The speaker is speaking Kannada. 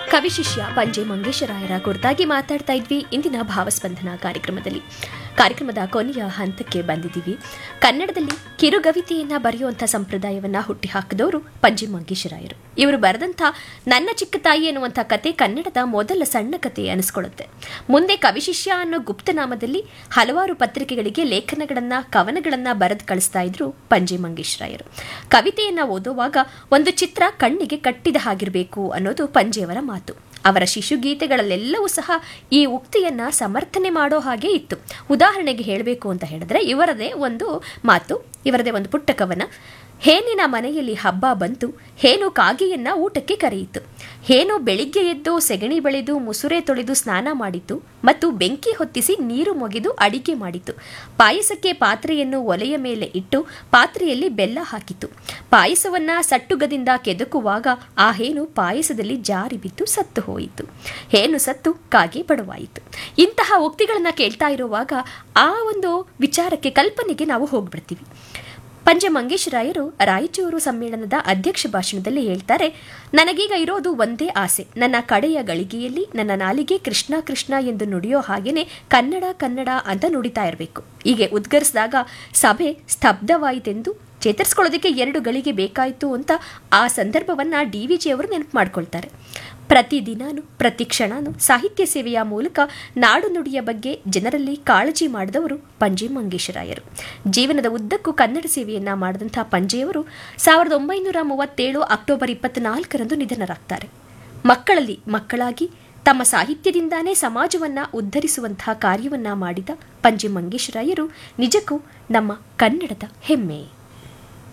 ಕವಿಶಿಷ್ಯ ಪಂಜೆ ಮಂಗೇಶರಾಯರ ಕುರಿತಾಗಿ ಮಾತಾಡ್ತಾ ಇದ್ವಿ ಇಂದಿನ ಭಾವಸ್ಪಂದನ ಕಾರ್ಯಕ್ರಮದಲ್ಲಿ ಕಾರ್ಯಕ್ರಮದ ಕೊನೆಯ ಹಂತಕ್ಕೆ ಬಂದಿದ್ದೀವಿ ಕನ್ನಡದಲ್ಲಿ ಕಿರುಗವಿತೆಯನ್ನ ಬರೆಯುವಂಥ ಸಂಪ್ರದಾಯವನ್ನ ಹುಟ್ಟಿಹಾಕಿದವರು ಪಂಜೆ ಮಂಗೇಶರಾಯರು ಇವರು ಬರೆದಂಥ ನನ್ನ ಚಿಕ್ಕ ತಾಯಿ ಎನ್ನುವಂಥ ಕತೆ ಕನ್ನಡದ ಮೊದಲ ಸಣ್ಣ ಕತೆ ಅನಿಸ್ಕೊಳ್ಳುತ್ತೆ ಮುಂದೆ ಕವಿಶಿಷ್ಯ ಅನ್ನೋ ಗುಪ್ತನಾಮದಲ್ಲಿ ಹಲವಾರು ಪತ್ರಿಕೆಗಳಿಗೆ ಲೇಖನಗಳನ್ನ ಕವನಗಳನ್ನ ಬರೆದು ಕಳಿಸ್ತಾ ಇದ್ರು ಪಂಜೆ ಮಂಗೇಶರಾಯರು ಕವಿತೆಯನ್ನ ಓದುವಾಗ ಒಂದು ಚಿತ್ರ ಕಣ್ಣಿಗೆ ಕಟ್ಟಿದ ಹಾಗಿರಬೇಕು ಅನ್ನೋದು ಪಂಜೆಯವರ ಮಾತು ಅವರ ಶಿಶುಗೀತೆಗಳಲ್ಲೆಲ್ಲವೂ ಸಹ ಈ ಉಕ್ತಿಯನ್ನ ಸಮರ್ಥನೆ ಮಾಡೋ ಹಾಗೆ ಇತ್ತು ಉದಾಹರಣೆಗೆ ಹೇಳಬೇಕು ಅಂತ ಹೇಳಿದ್ರೆ ಇವರದೇ ಒಂದು ಮಾತು ಇವರದೇ ಒಂದು ಪುಟ್ಟ ಕವನ ಹೇನಿನ ಮನೆಯಲ್ಲಿ ಹಬ್ಬ ಬಂತು ಹೇನು ಕಾಗೆಯನ್ನ ಊಟಕ್ಕೆ ಕರೆಯಿತು ಹೇನು ಬೆಳಿಗ್ಗೆ ಎದ್ದು ಸೆಗಣಿ ಬೆಳೆದು ಮುಸುರೆ ತೊಳೆದು ಸ್ನಾನ ಮಾಡಿತು ಮತ್ತು ಬೆಂಕಿ ಹೊತ್ತಿಸಿ ನೀರು ಮೊಗೆದು ಅಡಿಗೆ ಮಾಡಿತು ಪಾಯಸಕ್ಕೆ ಪಾತ್ರೆಯನ್ನು ಒಲೆಯ ಮೇಲೆ ಇಟ್ಟು ಪಾತ್ರೆಯಲ್ಲಿ ಬೆಲ್ಲ ಹಾಕಿತು ಪಾಯಸವನ್ನ ಸಟ್ಟುಗದಿಂದ ಕೆದಕುವಾಗ ಆ ಹೇನು ಪಾಯಸದಲ್ಲಿ ಜಾರಿ ಬಿದ್ದು ಸತ್ತು ಹೋಯಿತು ಹೇನು ಸತ್ತು ಕಾಗೆ ಬಡವಾಯಿತು ಇಂತಹ ಉಕ್ತಿಗಳನ್ನ ಕೇಳ್ತಾ ಇರುವಾಗ ಆ ಒಂದು ವಿಚಾರಕ್ಕೆ ಕಲ್ಪನೆಗೆ ನಾವು ಹೋಗ್ಬಿಡ್ತೀವಿ ಪಂಜ ಮಂಗೇಶರಾಯರು ರಾಯಚೂರು ಸಮ್ಮೇಳನದ ಅಧ್ಯಕ್ಷ ಭಾಷಣದಲ್ಲಿ ಹೇಳ್ತಾರೆ ನನಗೀಗ ಇರೋದು ಒಂದೇ ಆಸೆ ನನ್ನ ಕಡೆಯ ಗಳಿಗೆಯಲ್ಲಿ ನನ್ನ ನಾಲಿಗೆ ಕೃಷ್ಣ ಕೃಷ್ಣ ಎಂದು ನುಡಿಯೋ ಹಾಗೇನೆ ಕನ್ನಡ ಕನ್ನಡ ಅಂತ ನುಡಿತಾ ಇರಬೇಕು ಹೀಗೆ ಉದ್ಗರಿಸಿದಾಗ ಸಭೆ ಸ್ತಬ್ಧವಾಯಿತೆಂದು ಚೇತರಿಸ್ಕೊಳ್ಳೋದಕ್ಕೆ ಎರಡು ಗಳಿಗೆ ಬೇಕಾಯಿತು ಅಂತ ಆ ಸಂದರ್ಭವನ್ನ ಡಿ ವಿ ಜಿ ಅವರು ನೆನಪು ಮಾಡ್ಕೊಳ್ತಾರೆ ಪ್ರತಿದಿನಾನು ಪ್ರತಿ ಕ್ಷಣನೂ ಸಾಹಿತ್ಯ ಸೇವೆಯ ಮೂಲಕ ನಾಡು ನುಡಿಯ ಬಗ್ಗೆ ಜನರಲ್ಲಿ ಕಾಳಜಿ ಮಾಡಿದವರು ಪಂಜೆ ಮಂಗೇಶರಾಯರು ಜೀವನದ ಉದ್ದಕ್ಕೂ ಕನ್ನಡ ಸೇವೆಯನ್ನ ಮಾಡಿದಂಥ ಪಂಜೆಯವರು ಸಾವಿರದ ಒಂಬೈನೂರ ಮೂವತ್ತೇಳು ಅಕ್ಟೋಬರ್ ಇಪ್ಪತ್ನಾಲ್ಕರಂದು ನಿಧನರಾಗ್ತಾರೆ ಮಕ್ಕಳಲ್ಲಿ ಮಕ್ಕಳಾಗಿ ತಮ್ಮ ಸಾಹಿತ್ಯದಿಂದಾನೇ ಸಮಾಜವನ್ನ ಉದ್ಧರಿಸುವಂತಹ ಕಾರ್ಯವನ್ನ ಮಾಡಿದ ಪಂಜೆ ಮಂಗೇಶರಾಯರು ನಿಜಕ್ಕೂ ನಮ್ಮ ಕನ್ನಡದ ಹೆಮ್ಮೆ